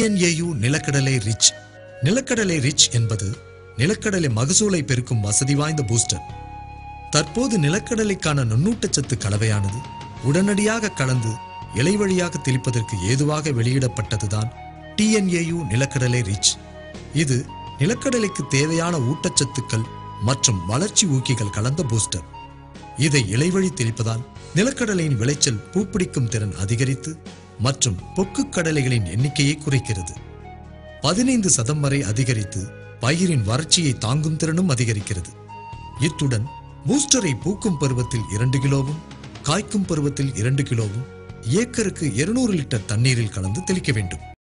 TNAU நிலக்கடலை rich நிலக்கடலை rich என்பது நிலக்கடலை மகசூலை பெருக்கும் வசதி வாய்ந்த பூஸ்டர் தற்போது நிலக்கடலைக்கான நுண்ணூட்டச்சத்து கலவையானது உடனடியாக கலந்து இலை வழியாக தெளிப்பதற்கு ஏதுவாக வெளியிடப்பட்டதுதான் டிஎன்ஏயு நிலக்கடலை ரிச் இது நிலக்கடலைக்கு தேவையான ஊட்டச்சத்துக்கள் மற்றும் வளர்ச்சி ஊக்கிகள் கலந்த பூஸ்டர் இதை இலைவழி தெளிப்பதால் நிலக்கடலையின் விளைச்சல் பூப்பிடிக்கும் திறன் அதிகரித்து மற்றும் பொக்கு கடலைகளின் எண்ணிக்கையை குறைக்கிறது பதினைந்து சதம் வரை அதிகரித்து பயிரின் வறட்சியை தாங்கும் திறனும் அதிகரிக்கிறது இத்துடன் பூஸ்டரை பூக்கும் பருவத்தில் இரண்டு கிலோவும் காய்க்கும் பருவத்தில் இரண்டு கிலோவும் ஏக்கருக்கு இருநூறு லிட்டர் தண்ணீரில் கலந்து தெளிக்க வேண்டும்